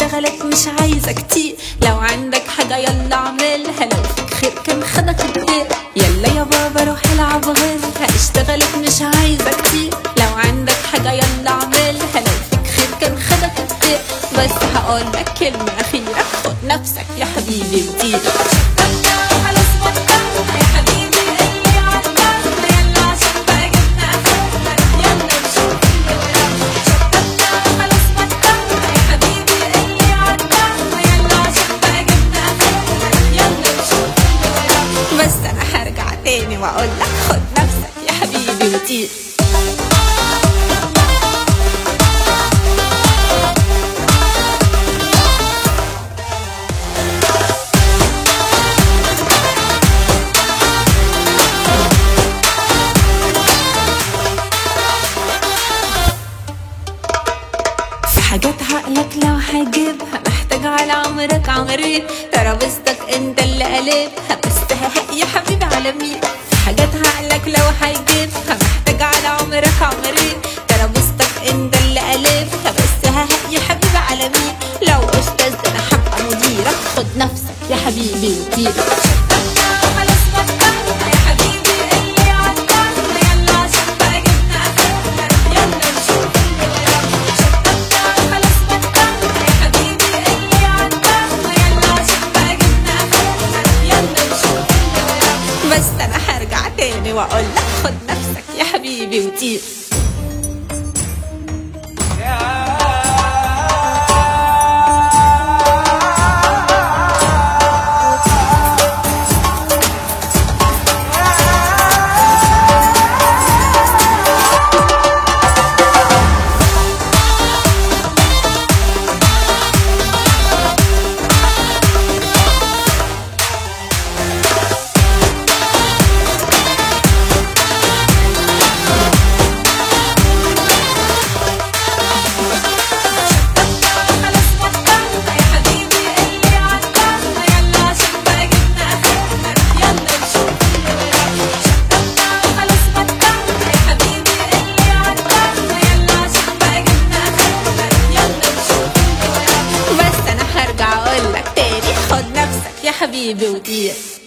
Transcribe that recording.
اشتغلت مش عايزة كتير لو عندك حاجة يلا اعملها لو فيك خير كان خدك الدير يلا يا بابا روح العب غيرها اشتغلت مش عايزة كتير لو عندك حاجة يلا اعملها لو فيك خير كان خدك الدير بس هقولك كلمة أخيرة خد نفسك يا حبيبي وطير خلاص بطلنا يا حبيبي اللي عطلنا يلا عشان بقى جبنا آخرنا يلا نشوف خلاص بطلنا يا حبيبي اللي عطلنا يلا عشان بقى جبنا آخرنا يلا نشوف بس أنا هرجع تاني وأقول لك خد نفسك يا حبيبي وطير في حاجات عقلك لو هجيبها محتاج على عمرك عمرين ترابيزتك انت اللي قلبها بس ها- يا حبيبي على مين في حاجات عقلك لو هيجيبها محتاج على عمرك عمرين ترابيزتك انت اللي قلبها بس ها ها- يا حبيبي على مين لو استاذ ده انا هبقى مديرك خد نفسك يا حبيبي وطير خلاص بطلنا يا حبيبي اللي عطلنا يلا عشان بقى جبنا اخرنا يلا نشوف خلاص بطلنا يا حبيبي اللي عطلنا يلا عشان بقى جبنا اخرنا يلا نشوف بس انا هرجع تاني واقول لك خد نفسك يا حبيبي وطير خلاص بطلنا يا حبيبي اللي عطلنا يلا عشان بقى جبنا اخرنا يلا نشوف خلاص بطلنا يا حبيبي اللي عطلنا يلا عشان بقى جبنا اخرنا يلا نشوف بس انا هرجع اقول لك تاني خد نفسك يا حبيبي وطير